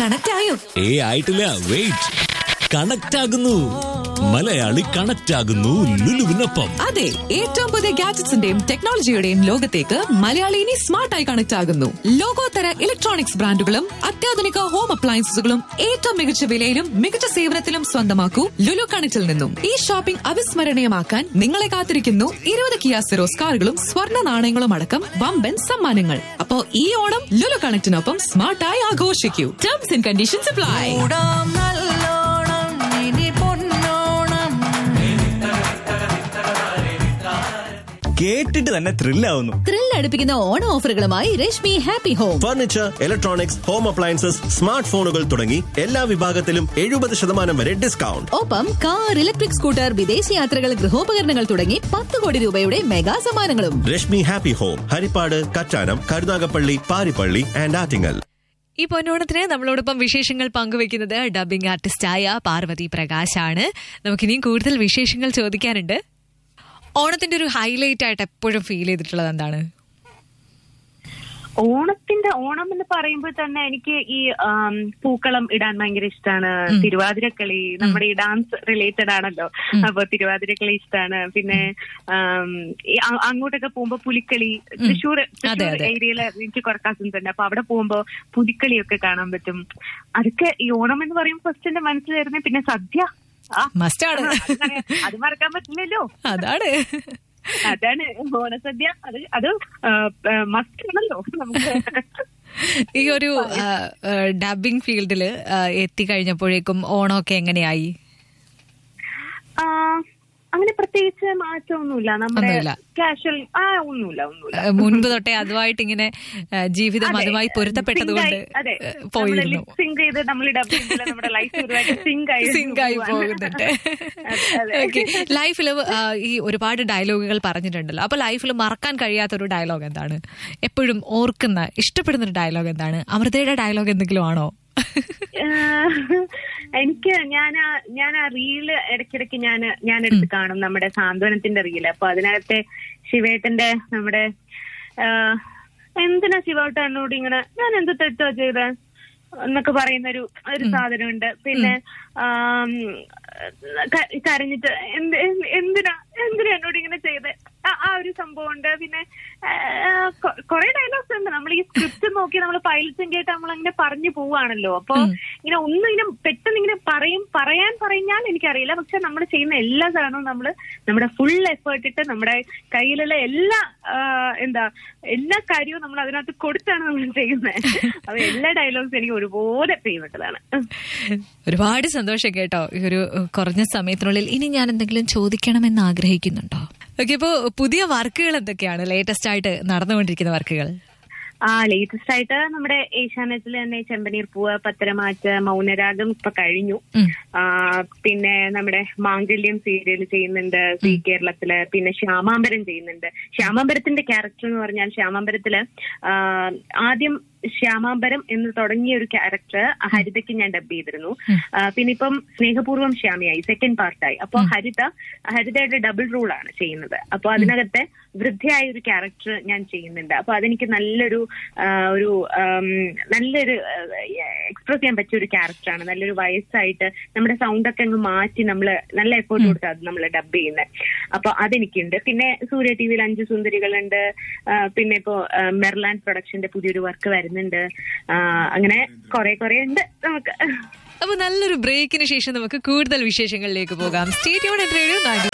Connect ആയോ ഏ ആയിട്ടില്ല വെയിറ്റ് കണക്ട് ആകുന്നു മലയാളി കണക്ട് ആകുന്നു ലുലുവിനൊപ്പം അതെ ഏറ്റവും പുതിയ ഗാഡ്ജറ്റ്സിന്റെയും ടെക്നോളജിയുടെയും ലോകത്തേക്ക് മലയാളി ഇനി സ്മാർട്ടായി കണക്ട് ആകുന്നു ലോകോത്തര ഇലക്ട്രോണിക്സ് ബ്രാൻഡുകളും അത്യാധുനിക ഹോം അപ്ലയൻസസുകളും ഏറ്റവും മികച്ച വിലയിലും മികച്ച സേവനത്തിലും സ്വന്തമാക്കൂ ലുലു കണക്റ്റിൽ നിന്നും ഈ ഷോപ്പിംഗ് അവിസ്മരണീയമാക്കാൻ നിങ്ങളെ കാത്തിരിക്കുന്നു ഇരുപത് കിയാ സെറോസ് കാറുകളും സ്വർണ്ണ നാണയങ്ങളും അടക്കം വമ്പൻ സമ്മാനങ്ങൾ അപ്പോ ഈ ഓണം ലുലു കണക്റ്റിനൊപ്പം സ്മാർട്ടായി ആഘോഷിക്കൂ ടേംസ് ആൻഡ് കണ്ടീഷൻസ് അപ്ലൈ കൂടാം നല്ലോണം ഇനി പൊന്നോണം കേട്ടിട്ട് തന്നെ ത്രില്ലാവുന്നു ത്രില്ല് അടുപ്പിക്കുന്ന ഓണ ഓഫറുകളുമായി Reshmi happy home furniture electronics home appliances smart ഫോണുകൾ തുടങ്ങി എല്ലാ വിഭാഗത്തിലും എഴുപത് ശതമാനം വരെ ഡിസ്കൗണ്ട് ഒപ്പം കാർ ഇലക്ട്രിക് സ്കൂട്ടർ വിദേശ യാത്രകൾ ഗൃഹോപകരണങ്ങൾ തുടങ്ങി പത്ത് കോടി രൂപയുടെ മെഗാ സമ്മാനങ്ങളും Reshmi happy home Haripad Kattanam Karunagappally Paripally and Attingal ഈ പൊന്നോണത്തിന് നമ്മളോടൊപ്പം വിശേഷങ്ങൾ പങ്കുവെക്കുന്നത് ഡബിംഗ് ആർട്ടിസ്റ്റായ പാർവതി പ്രകാശാണ് നമുക്കിനിയും കൂടുതൽ വിശേഷങ്ങൾ ചോദിക്കാനുണ്ട് ഓണത്തിന്റെ ഒരു ഹൈലൈറ്റ് ആയിട്ട് എപ്പോഴും ഫീൽ ചെയ്തിട്ടുള്ളത് എന്താണ് ഓണത്തിന്റെ ഓണം എന്ന് പറയുമ്പോൾ തന്നെ എനിക്ക് ഈ ആം, പൂക്കളം ഇടാൻ ഭയങ്കര ഇഷ്ടമാണ് തിരുവാതിരക്കളി നമ്മുടെ ഈ ഡാൻസ് റിലേറ്റഡ് ആണല്ലോ അപ്പൊ തിരുവാതിരക്കളി ഇഷ്ടമാണ് പിന്നെ ആം, ഈ അ- അങ്ങോട്ടൊക്കെ പോകുമ്പോ പുലിക്കളി തൃശ്ശൂർ തൃശ്ശൂർ അതെ. ഏരിയയില് എനിക്ക് കുറെ കസിൻസ് ഉണ്ട് അപ്പൊ അവിടെ പോകുമ്പോ പുലിക്കളിയൊക്കെ കാണാൻ പറ്റും അതൊക്കെ ഈ ഓണം എന്ന് പറയുമ്പോൾ ഫസ്റ്റ് എന്റെ മനസ്സിൽ വരുന്നത് പിന്നെ സദ്യ ആ, മസ്റ്റാണ് അത് പറയാം. അത് മറക്കാൻ പറ്റില്ലല്ലോ അതാണ് അതാണ് ഓണസദ്യ അത് അത് മസ്റ്റ് ആണല്ലോ നമുക്ക് ഈ ഒരു ഡബിംഗ് ഫീൽഡിൽ എത്തിക്കഴിഞ്ഞപ്പോഴേക്കും ഓണമൊക്കെ എങ്ങനെയായി ആ, അങ്ങനെ പ്രത്യേകിച്ച് മാറ്റമൊന്നുമില്ല നമ്മുടെ ഒന്നുമില്ല. കാഷ്വൽ ആ ഒന്നുമില്ല ഒന്നുമില്ല ആ, മുൻപ് തൊട്ടേ അതുമായിട്ട് ഇങ്ങനെ ആ, ജീവിതം അതെ, അതുമായി പൊരുത്തപ്പെട്ടതുകൊണ്ട് sync ആയി, അതെ ആ, പോയിരുന്നു സിങ്ക് ചെയ്ത് നമ്മൾ ഡബിൾ നമ്മുടെ ലൈഫ് ഒരുപാട് സിങ്ക് ആയി സിങ്ക് ആയി പോകുന്നുണ്ട് അതെ, അതെ. ഓക്കെ ലൈഫിൽ ഈ ഒരുപാട് ഡയലോഗുകൾ പറഞ്ഞിട്ടുണ്ടല്ലോ അപ്പൊ ലൈഫിൽ മറക്കാൻ കഴിയാത്ത ഒരു ഡയലോഗ് എന്താണ് എപ്പോഴും ഓർക്കുന്ന ഇഷ്ടപ്പെടുന്ന ഒരു ഡയലോഗ് എന്താണ് അമൃതയുടെ ഡയലോഗ് എന്തെങ്കിലും ആണോ ഏഹ്, എനിക്ക് ഞാൻ ആ ഞാൻ ആ റീല് ഇടയ്ക്കിടയ്ക്ക് ഞാൻ ഞാൻ എടുത്ത് കാണും നമ്മുടെ സാന്ത്വനത്തിന്റെ റീല് അപ്പൊ അതിനകത്തെ ശിവേട്ടന്റെ നമ്മുടെ ഏഹ്, എന്തിനാ ശിവേട്ട എന്നോട് ഇങ്ങനെ ഞാൻ എന്ത് തെറ്റോ ചെയ്ത് എന്നൊക്കെ പറയുന്ന ഒരു ഒരു സാധനമുണ്ട് പിന്നെ ആം, ക- കരഞ്ഞിട്ട് എന്ത് എന്ത്- എന്തിനാ എന്തിനാ എന്നോട് ഇങ്ങനെ ചെയ്ത് ആ ഒരു സംഭവം ഉണ്ട് പിന്നെ കുറെ ഡയലോഗ്സ് ഉണ്ട് നമ്മൾ ഈ സ്ക്രിപ്റ്റ് നോക്കി നമ്മൾ പൈലറ്റും കേട്ട് നമ്മൾ അങ്ങനെ പറഞ്ഞു പോവാണല്ലോ അപ്പൊ ഇങ്ങനെ ഒന്നും ഇങ്ങനെ പെട്ടെന്ന് ഇങ്ങനെ പറയും പറയാൻ പറഞ്ഞാൽ എനിക്കറിയില്ല പക്ഷെ നമ്മൾ ചെയ്യുന്ന എല്ലാ സാധനവും നമ്മൾ നമ്മുടെ ഫുൾ എഫേർട്ട് ഇട്ട് നമ്മുടെ കയ്യിലുള്ള എല്ലാ ആ, എന്താ എല്ലാ കാര്യവും നമ്മൾ അതിനകത്ത് കൊടുത്താണ് നമ്മൾ ചെയ്യുന്നത് അപ്പൊ എല്ലാ ഡയലോഗ്സും എനിക്ക് ഒരുപോലെ പ്രിയപ്പെട്ടതാണ് ഒരുപാട് സന്തോഷം കേട്ടോ ഈ ഒരു ഏഹ്, കുറഞ്ഞ സമയത്തിനുള്ളിൽ ഇനി ഞാൻ എന്തെങ്കിലും ചോദിക്കണമെന്ന് ആഗ്രഹിക്കുന്നുണ്ടോ ഓക്കെ ഇപ്പോ പുതിയ വർക്കുകൾ എന്തൊക്കെയാണ് ലേറ്റസ്റ്റ് ആയിട്ട് നടന്നുകൊണ്ടിരിക്കുന്ന വർക്കുകൾ ആ ലേറ്റസ്റ്റ് ആയിട്ട് നമ്മുടെ ഏഷ്യാനെറ്റിൽ തന്നെ ചെമ്പനീർ പൂവ് പത്തരമാറ്റ് മൗനരാഗം ഇപ്പൊ കഴിഞ്ഞു ഉം. ആ, പിന്നെ നമ്മുടെ മാംഗല്യം സീരിയൽ ചെയ്യുന്നുണ്ട് സി കേരളത്തില് പിന്നെ ശ്യാമാംബരം ചെയ്യുന്നുണ്ട് ശ്യാമാംബരത്തിന്റെ ക്യാരക്ടർ എന്ന് പറഞ്ഞാൽ ശ്യാമാംബരത്തില് ആ, ആദ്യം ശ്യാമാംബരം എന്ന് തുടങ്ങിയ ഒരു ക്യാരക്ടർ ഹരിതയ്ക്ക് ഞാൻ ഡബ് ചെയ്തിരുന്നു ആ, പിന്നെ ഇപ്പം സ്നേഹപൂർവ്വം ശ്യാമയായി സെക്കൻഡ് പാർട്ടായി അപ്പൊ ഹരിത ഹരിതയുടെ ഡബിൾ റൂൾ ആണ് ചെയ്യുന്നത് അപ്പൊ അതിനകത്ത് വൃദ്ധയായ ഒരു ക്യാരക്ടർ ഞാൻ ചെയ്യുന്നുണ്ട് അപ്പൊ അതെനിക്ക് നല്ലൊരു ആ, ഒരു ആം, നല്ലൊരു എക്സ്പ്രസ് ചെയ്യാൻ പറ്റിയ ഒരു ക്യാരക്ടറാണ് നല്ലൊരു വയസ്സായിട്ട് നമ്മുടെ സൗണ്ട് ഒക്കെ അങ്ങ് മാറ്റി നമ്മൾ നല്ല എഫേർട്ട് കൊടുത്ത് അത് നമ്മൾ ഡബ് ചെയ്യുന്നത് അപ്പൊ അതെനിക്കുണ്ട് പിന്നെ സൂര്യ ടി വിയിൽ അഞ്ച് സുന്ദരികളുണ്ട് ആ, പിന്നെ ഇപ്പോ ആ, മെർലാൻഡ് പ്രൊഡക്ഷന്റെ പുതിയൊരു വർക്ക് വരുന്നുണ്ട് ആ, അങ്ങനെ കുറെ കുറെ ഉണ്ട് നമുക്ക് അപ്പൊ നല്ലൊരു ബ്രേക്കിന് ശേഷം നമുക്ക് കൂടുതൽ വിശേഷങ്ങളിലേക്ക് പോകാം സ്റ്റേറ്റ് റേഡിയോ